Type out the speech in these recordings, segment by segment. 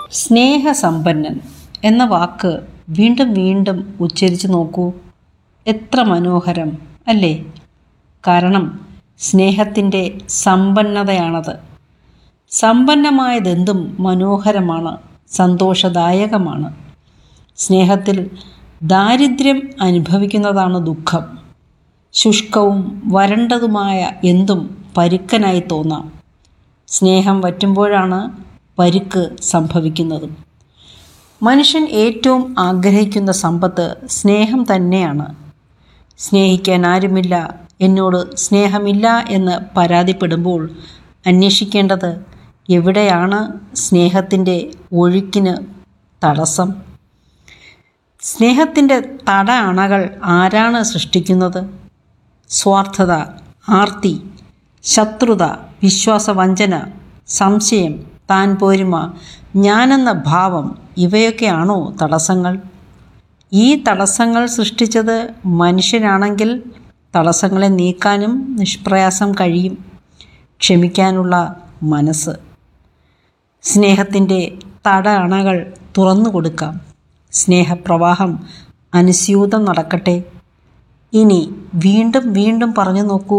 സ്നേഹസമ്പന്നൻ എന്ന വാക്ക് വീണ്ടും വീണ്ടും ഉച്ചരിച്ചു നോക്കൂ എത്ര മനോഹരം അല്ലേ കാരണം സ്നേഹത്തിൻ്റെ സമ്പന്നതയാണത് സമ്പന്നമായതെന്തും മനോഹരമാണ് സന്തോഷദായകമാണ് സ്നേഹത്തിൽ ദാരിദ്ര്യം അനുഭവിക്കുന്നതാണ് ദുഃഖം ശുഷ്കവും വരണ്ടതുമായ എന്തും പരുക്കനായി തോന്നാം സ്നേഹം വറ്റുമ്പോഴാണ് പരുക്ക് സംഭവിക്കുന്നതും മനുഷ്യൻ ഏറ്റവും ആഗ്രഹിക്കുന്ന സമ്പത്ത് സ്നേഹം തന്നെയാണ് സ്നേഹിക്കാൻ ആരുമില്ല എന്നോട് സ്നേഹമില്ല എന്ന് പരാതിപ്പെടുമ്പോൾ അന്വേഷിക്കേണ്ടത് എവിടെയാണ് സ്നേഹത്തിൻ്റെ ഒഴുക്കിന് തടസ്സം സ്നേഹത്തിൻ്റെ തട അണകൾ ആരാണ് സൃഷ്ടിക്കുന്നത് സ്വാർത്ഥത ആർത്തി ശത്രുത വിശ്വാസവഞ്ചന സംശയം താൻ പോരുമ ഞാനെന്ന ഭാവം ഇവയൊക്കെയാണോ തടസ്സങ്ങൾ ഈ തടസ്സങ്ങൾ സൃഷ്ടിച്ചത് മനുഷ്യനാണെങ്കിൽ തടസ്സങ്ങളെ നീക്കാനും നിഷ്പ്രയാസം കഴിയും ക്ഷമിക്കാനുള്ള മനസ്സ് സ്നേഹത്തിൻ്റെ തട അണകൾ തുറന്നു കൊടുക്കാം സ്നേഹപ്രവാഹം അനുസ്യൂതം നടക്കട്ടെ ഇനി വീണ്ടും വീണ്ടും പറഞ്ഞു നോക്കൂ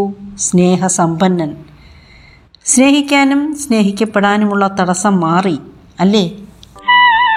സ്നേഹസമ്പന്നൻ സ്നേഹിക്കാനും സ്നേഹിക്കപ്പെടാനുമുള്ള തടസ്സം മാറി അല്ലേ